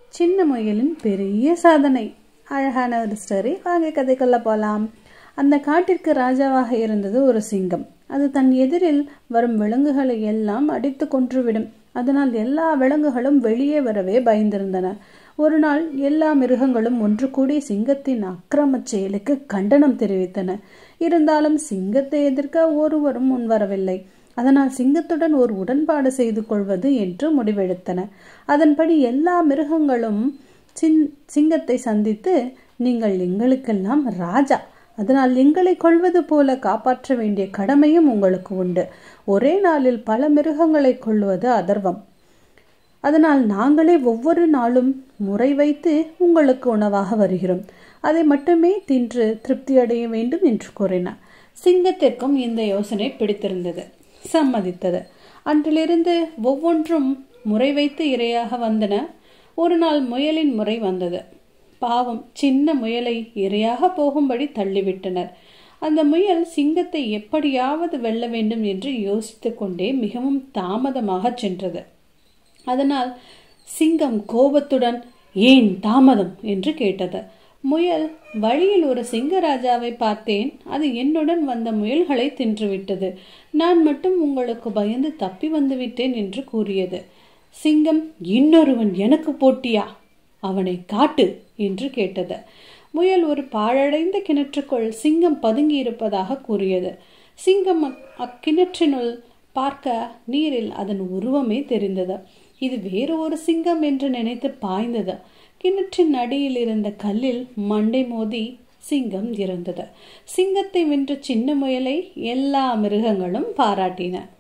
சின்ன முயலின் பெரிய சாதனை அழகான ஒரு ஸ்டோரி வாங்க கதைக்குள்ள போலாம் அந்த காட்டிற்கு ராஜாவாக இருந்தது ஒரு சிங்கம் அது தன் எதிரில் வரும் விலங்குகளை எல்லாம் அடித்து கொன்றுவிடும் அதனால் எல்லா விலங்குகளும் வெளியே வரவே பயந்திருந்தன ஒரு நாள் எல்லா மிருகங்களும் ஒன்று கூடி சிங்கத்தின் அக்கிரமச் செயலுக்கு கண்டனம் தெரிவித்தன இருந்தாலும் சிங்கத்தை எதிர்க்க ஒருவரும் முன்வரவில்லை அதனால் சிங்கத்துடன் ஒரு உடன்பாடு செய்து கொள்வது என்று முடிவெடுத்தன அதன்படி எல்லா மிருகங்களும் சின் சிங்கத்தை சந்தித்து நீங்கள் எங்களுக்கெல்லாம் ராஜா அதனால் எங்களை கொள்வது போல காப்பாற்ற வேண்டிய கடமையும் உங்களுக்கு உண்டு ஒரே நாளில் பல மிருகங்களை கொள்வது அதர்வம் அதனால் நாங்களே ஒவ்வொரு நாளும் முறை வைத்து உங்களுக்கு உணவாக வருகிறோம் அதை மட்டுமே தின்று திருப்தி அடைய வேண்டும் என்று கூறினார் சிங்கத்திற்கும் இந்த யோசனை பிடித்திருந்தது சம்மதித்தது அன்றிலிருந்து ஒவ்வொன்றும் முறை வைத்து இரையாக வந்தன ஒரு நாள் முயலின் முறை வந்தது பாவம் சின்ன முயலை இரையாக போகும்படி தள்ளிவிட்டனர் அந்த முயல் சிங்கத்தை எப்படியாவது வெல்ல வேண்டும் என்று யோசித்து கொண்டே மிகவும் தாமதமாக சென்றது அதனால் சிங்கம் கோபத்துடன் ஏன் தாமதம் என்று கேட்டது முயல் வழியில் ஒரு சிங்கராஜாவை பார்த்தேன் அது என்னுடன் வந்த முயல்களை தின்றுவிட்டது நான் மட்டும் உங்களுக்கு பயந்து தப்பி வந்து விட்டேன் என்று கூறியது சிங்கம் இன்னொருவன் எனக்கு போட்டியா அவனை காட்டு என்று கேட்டது முயல் ஒரு பாழடைந்த கிணற்றுக்குள் சிங்கம் பதுங்கி இருப்பதாக கூறியது சிங்கம் அக்கிணற்றினுள் பார்க்க நீரில் அதன் உருவமே தெரிந்தது இது வேறு ஒரு சிங்கம் என்று நினைத்து பாய்ந்தது கிணற்றின் அடியில் இருந்த கல்லில் மண்டை மோதி சிங்கம் இறந்தது சிங்கத்தை வென்ற சின்ன முயலை எல்லா மிருகங்களும் பாராட்டின